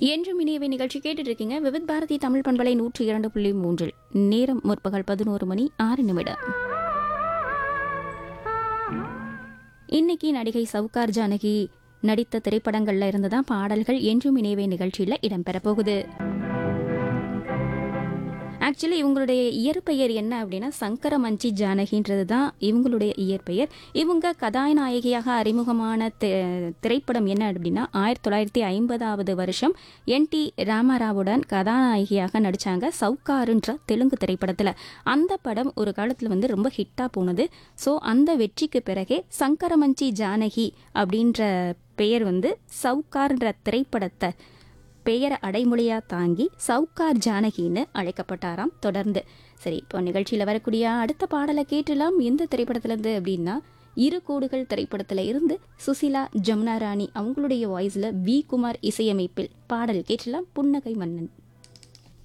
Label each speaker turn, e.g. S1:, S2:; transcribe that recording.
S1: என்றும் இனியவை நிகழ்ச்சி கேட்டுட்டு இருக்கீங்க விவித் பாரதி தமிழ் பண்பலை நூற்றி இரண்டு புள்ளி மூன்றில் நேரம் முற்பகல் பதினோரு மணி ஆறு நிமிடம் இன்னைக்கு நடிகை சவுகார் ஜானகி நடித்த திரைப்படங்கள்ல இருந்து தான் பாடல்கள் என்றும் இணையவை நிகழ்ச்சியில இடம்பெற போகுது ஆக்சுவலி இவங்களுடைய இயற்பெயர் என்ன அப்படின்னா சங்கர மஞ்சி ஜானகின்றது தான் இவங்களுடைய இயற்பெயர் இவங்க கதாநாயகியாக அறிமுகமான தி- திரைப்படம் என்ன அப்படின்னா ஆயிரத்தி தொள்ளாயிரத்தி ஐம்பதாவது வருஷம் என் டி ராமராவுடன் கதாநாயகியாக நடிச்சாங்க சவுக்காருன்ற தெலுங்கு திரைப்படத்தில் அந்த படம் ஒரு காலத்தில் வந்து ரொம்ப ஹிட்டாக போனது ஸோ அந்த வெற்றிக்கு பிறகே சங்கரமஞ்சி ஜானகி அப்படின்ற பெயர் வந்து சவுக்கார்ன்ற திரைப்படத்தை பெயரை அடைமொழியா தாங்கி சவுக்கார் ஜானகின்னு அழைக்கப்பட்டாராம் தொடர்ந்து சரி இப்போ நிகழ்ச்சியில் வரக்கூடிய அடுத்த பாடலை கேட்டலாம் எந்த திரைப்படத்துலேருந்து அப்படின்னா இரு கோடுகள் திரைப்படத்தில் இருந்து சுசிலா ஜமுனா ராணி அவங்களுடைய வாய்ஸில் வி குமார் இசையமைப்பில் பாடல் கேட்டலாம் புன்னகை மன்னன்